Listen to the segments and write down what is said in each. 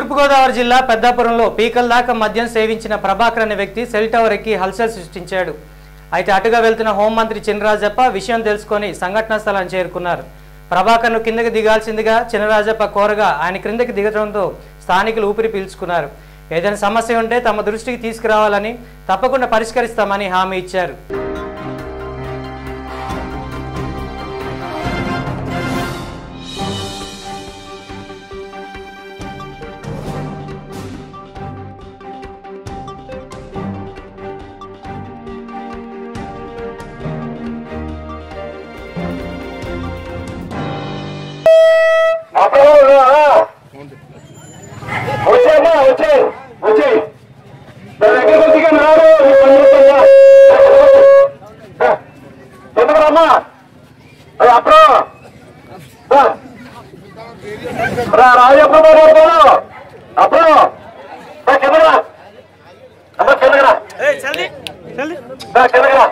తూర్పుగోదావరి జిల్లా పెద్దాపురంలో పీకల దాకా మద్యం సేవించిన ప్రభాకర్ అనే వ్యక్తి సెల్ టవర్ ఎక్కి హల్చల్ సృష్టించాడు అయితే అటుగా వెళ్తున్న హోంమంత్రి చినరాజప్ప విషయం తెలుసుకొని సంఘటనా స్థలాన్ని చేరుకున్నారు ప్రభాకర్ను కిందకి దిగాల్సిందిగా చినరాజప్ప కోరగా ఆయన క్రిందకి దిగడంతో స్థానికులు ఊపిరి పీల్చుకున్నారు ఏదైనా సమస్య ఉంటే తమ దృష్టికి తీసుకురావాలని తప్పకుండా పరిష్కరిస్తామని హామీ ఇచ్చారు వచ్చేమ్మా వచ్చే వచ్చే నా దగ్గర కొద్దిగా నాడు ఎందుకు రమ్మా అది అప్పుడు రా రాజప్ప మాట్లాడుతాను అప్పుడు కిందరా అమ్మ కిందరా కిందరా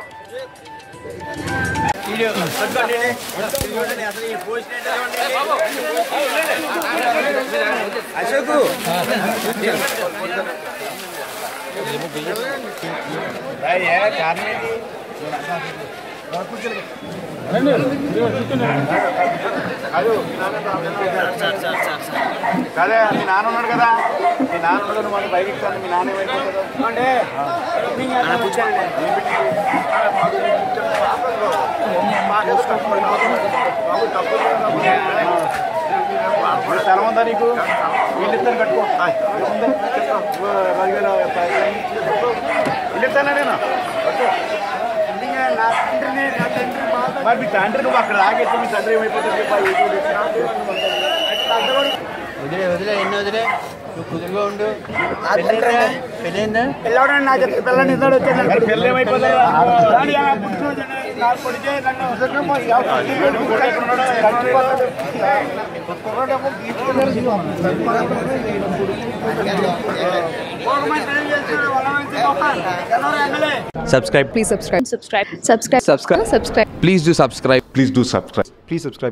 అదే మీ నాన్న ఉన్నాడు కదా మీ నాన్న ఉన్నాడు మన బయట ఇస్తాను మీ నాన్న ఏమైపోతుందో స్థలం ఉందా నీకు ఇల్లు ఇస్తాను కట్టుకో ఏముంది? ఓ, పదివేల ఇల్లు ఇస్తానా నేను కట్టుకో. మరి మీ తండ్రి నువ్వు అక్కడ ఆగేస్తే మీ తండ్రి ఏమైపోతుంది చెప్పా, ఈ చూడు. వదిలే వదిలే ఎన్ని వదిలే నువ్వు కుదురుగా ఉండు పెళ్ళైందా పిల్లవాడు నా చెప్పి పిల్లని ఇద్దరు వచ్చాను పిల్ల ఏమైపోతుంది subscribe Please subscribe. Subscribe. Subscribe. Subscribe. Subscribe. please do subscribe Please do subscribe. Please subscribe.